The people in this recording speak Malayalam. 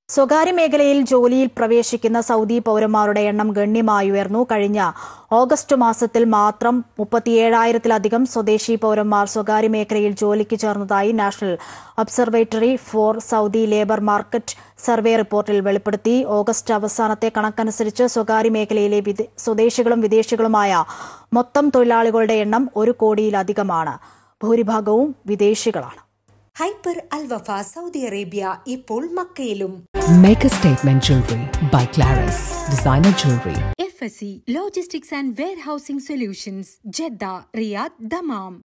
സ്വകാര്യ മേഖലയിൽ ജോലിയിൽ പ്രവേശിക്കുന്ന സൗദി പൌരന്മാരുടെ എണ്ണം ഗണ്യമായി ഉയർന്നു കഴിഞ്ഞ ഓഗസ്റ്റ് മാസത്തിൽ മാത്രം മുപ്പത്തിയേഴായിരത്തിലധികം സ്വദേശി പൌരന്മാർ സ്വകാര്യ മേഖലയിൽ ജോലിക്ക് ചേർന്നതായി national observatory for Saudi labour market survey റിപ്പോർട്ടിൽ വെളിപ്പെടുത്തി ഓഗസ്റ്റ് അവസാനത്തെ കണക്കനുസരിച്ച് സ്വകാര്യ മേഖലയിലെ വിദേ- സ്വദേശികളും വിദേശികളുമായ മൊത്തം തൊഴിലാളികളുടെ എണ്ണം ഒരു കോടിയിലധികമാണ് ഭൂരിഭാഗവും വിദേശികളാണ് ഹൈപ്പർ അൽവഫ സൗദി അറേബ്യ ഇപ്പോൾ മക്കയിലും Make a statement jewelry by Claris. Designer jewelry. FSC Logistics and Warehousing Solutions, Jeddah, Riyadh, Dammam.